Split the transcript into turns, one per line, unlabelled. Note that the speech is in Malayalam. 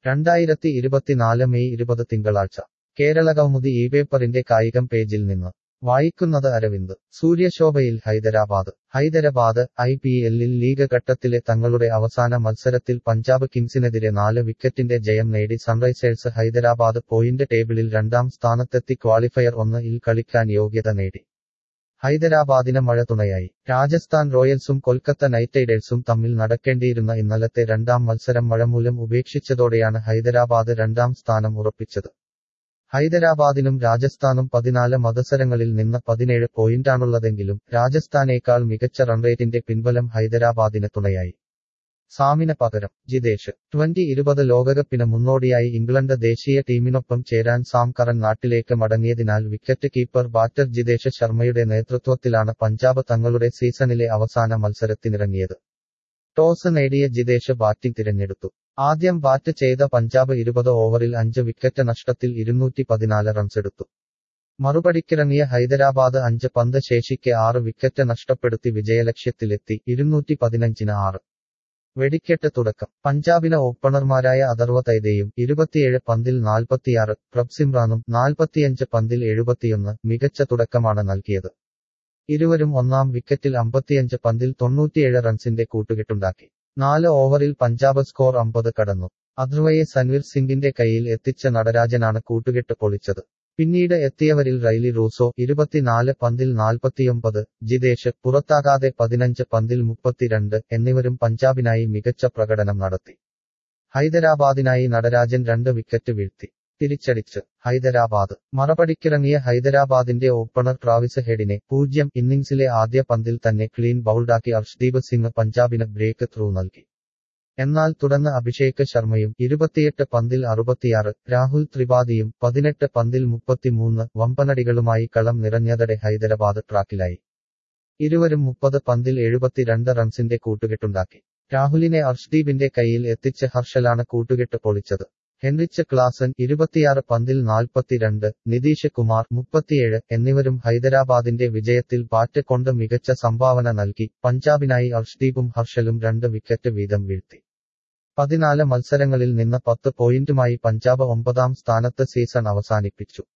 രണ്ടായിരത്തി ഇരുപത്തിനാല് മെയ് ഇരുപത് തിങ്കളാഴ്ച കേരള കൗമുദി ഈ പേപ്പറിന്റെ കായികം പേജിൽ നിന്ന് വായിക്കുന്നത് അരവിന്ദ് സൂര്യശോഭയിൽ ഹൈദരാബാദ് ഹൈദരാബാദ് ഐ പി എല്ലിൽ ലീഗ് ഘട്ടത്തിലെ തങ്ങളുടെ അവസാന മത്സരത്തിൽ പഞ്ചാബ് കിങ്സിനെതിരെ നാല് വിക്കറ്റിന്റെ ജയം നേടി സൺറൈസേഴ്സ് ഹൈദരാബാദ് പോയിന്റ് ടേബിളിൽ രണ്ടാം സ്ഥാനത്തെത്തി ക്വാളിഫയർ ഒന്ന് ഇൽ കളിക്കാൻ യോഗ്യത നേടി ഹൈദരാബാദിന് മഴ തുണയായി രാജസ്ഥാൻ റോയൽസും കൊൽക്കത്ത നൈറ്റ് റൈഡേഴ്സും തമ്മിൽ നടക്കേണ്ടിയിരുന്ന ഇന്നലത്തെ രണ്ടാം മത്സരം മഴ മൂലം ഉപേക്ഷിച്ചതോടെയാണ് ഹൈദരാബാദ് രണ്ടാം സ്ഥാനം ഉറപ്പിച്ചത് ഹൈദരാബാദിനും രാജസ്ഥാനും പതിനാല് മത്സരങ്ങളിൽ നിന്ന് പതിനേഴ് പോയിന്റാണുള്ളതെങ്കിലും രാജസ്ഥാനേക്കാൾ മികച്ച റൺറേറ്റിന്റെ പിൻബലം ഹൈദരാബാദിന് തുണയായി സാമിന് പകരം ജിതേഷ് ട്വന്റി ഇരുപത് ലോകകപ്പിന് മുന്നോടിയായി ഇംഗ്ലണ്ട് ദേശീയ ടീമിനൊപ്പം ചേരാൻ സാം കറൻ നാട്ടിലേക്ക് മടങ്ങിയതിനാൽ വിക്കറ്റ് കീപ്പർ ബാറ്റർ ജിതേഷ് ശർമ്മയുടെ നേതൃത്വത്തിലാണ് പഞ്ചാബ് തങ്ങളുടെ സീസണിലെ അവസാന മത്സരത്തിനിറങ്ങിയത് ടോസ് നേടിയ ജിതേഷ് ബാറ്റിംഗ് തിരഞ്ഞെടുത്തു ആദ്യം ബാറ്റ് ചെയ്ത പഞ്ചാബ് ഇരുപത് ഓവറിൽ അഞ്ച് വിക്കറ്റ് നഷ്ടത്തിൽ ഇരുന്നൂറ്റി പതിനാല് റൺസെടുത്തു മറുപടിക്കിറങ്ങിയ ഹൈദരാബാദ് അഞ്ച് പന്ത് ശേഷിക്കെ ആറ് വിക്കറ്റ് നഷ്ടപ്പെടുത്തി വിജയലക്ഷ്യത്തിലെത്തി ഇരുന്നൂറ്റി പതിനഞ്ചിന് ആറ് വെടിക്കെട്ട് തുടക്കം പഞ്ചാബിന് ഓപ്പണർമാരായ അഥർവ തൈതയും ഇരുപത്തിയേഴ് പന്തിൽ നാൽപ്പത്തിയാറ് പ്രഭ്സിമ്രാനും നാൽപ്പത്തിയഞ്ച് പന്തിൽ എഴുപത്തിയൊന്ന് മികച്ച തുടക്കമാണ് നൽകിയത് ഇരുവരും ഒന്നാം വിക്കറ്റിൽ അമ്പത്തിയഞ്ച് പന്തിൽ തൊണ്ണൂറ്റിയേഴ് റൺസിന്റെ കൂട്ടുകെട്ടുണ്ടാക്കി നാല് ഓവറിൽ പഞ്ചാബ് സ്കോർ അമ്പത് കടന്നു അധ്രുവയെ സൻവീർ സിംഗിന്റെ കയ്യിൽ എത്തിച്ച നടരാജനാണ് കൂട്ടുകെട്ട് പൊളിച്ചത് പിന്നീട് എത്തിയവരിൽ റൈലി റൂസോ ഇരുപത്തിനാല് പന്തിൽ നാൽപ്പത്തിയൊമ്പത് ജിതേഷ് പുറത്താകാതെ പതിനഞ്ച് പന്തിൽ മുപ്പത്തിരണ്ട് എന്നിവരും പഞ്ചാബിനായി മികച്ച പ്രകടനം നടത്തി ഹൈദരാബാദിനായി നടരാജൻ രണ്ട് വിക്കറ്റ് വീഴ്ത്തി തിരിച്ചടിച്ച് ഹൈദരാബാദ് മറപടിക്കിറങ്ങിയ ഹൈദരാബാദിന്റെ ഓപ്പണർ ട്രാവിസ് ഹെഡിനെ പൂജ്യം ഇന്നിംഗ്സിലെ ആദ്യ പന്തിൽ തന്നെ ക്ലീൻ ബൌൾഡാക്കി അർഷ്ദീപ് സിംഗ് പഞ്ചാബിന് ബ്രേക്ക് ത്രൂ നൽകി എന്നാൽ തുടർന്ന് അഭിഷേക് ശർമ്മയും ഇരുപത്തിയെട്ട് പന്തിൽ അറുപത്തിയാറ് രാഹുൽ ത്രിപാഠിയും പതിനെട്ട് പന്തിൽ മുപ്പത്തിമൂന്ന് വമ്പനടികളുമായി കളം നിറഞ്ഞതടെ ഹൈദരാബാദ് ട്രാക്കിലായി ഇരുവരും മുപ്പത് പന്തിൽ എഴുപത്തിരണ്ട് റൺസിന്റെ കൂട്ടുകെട്ടുണ്ടാക്കി രാഹുലിനെ അർഷ്ദീപിന്റെ കയ്യിൽ എത്തിച്ച് ഹർഷലാണ് കൂട്ടുകെട്ട് പൊളിച്ചത് ഹെൻറിച്ച് ക്ലാസൻ ഇരുപത്തിയാറ് പന്തിൽ നാൽപ്പത്തിരണ്ട് നിതീഷ് കുമാർ മുപ്പത്തിയേഴ് എന്നിവരും ഹൈദരാബാദിന്റെ വിജയത്തിൽ ബാറ്റ് കൊണ്ട് മികച്ച സംഭാവന നൽകി പഞ്ചാബിനായി അർഷ്ദീപും ഹർഷലും രണ്ട് വിക്കറ്റ് വീതം വീഴ്ത്തി പതിനാല് മത്സരങ്ങളിൽ നിന്ന് പത്ത് പോയിന്റുമായി പഞ്ചാബ് ഒമ്പതാം സ്ഥാനത്ത് സീസൺ അവസാനിപ്പിച്ചു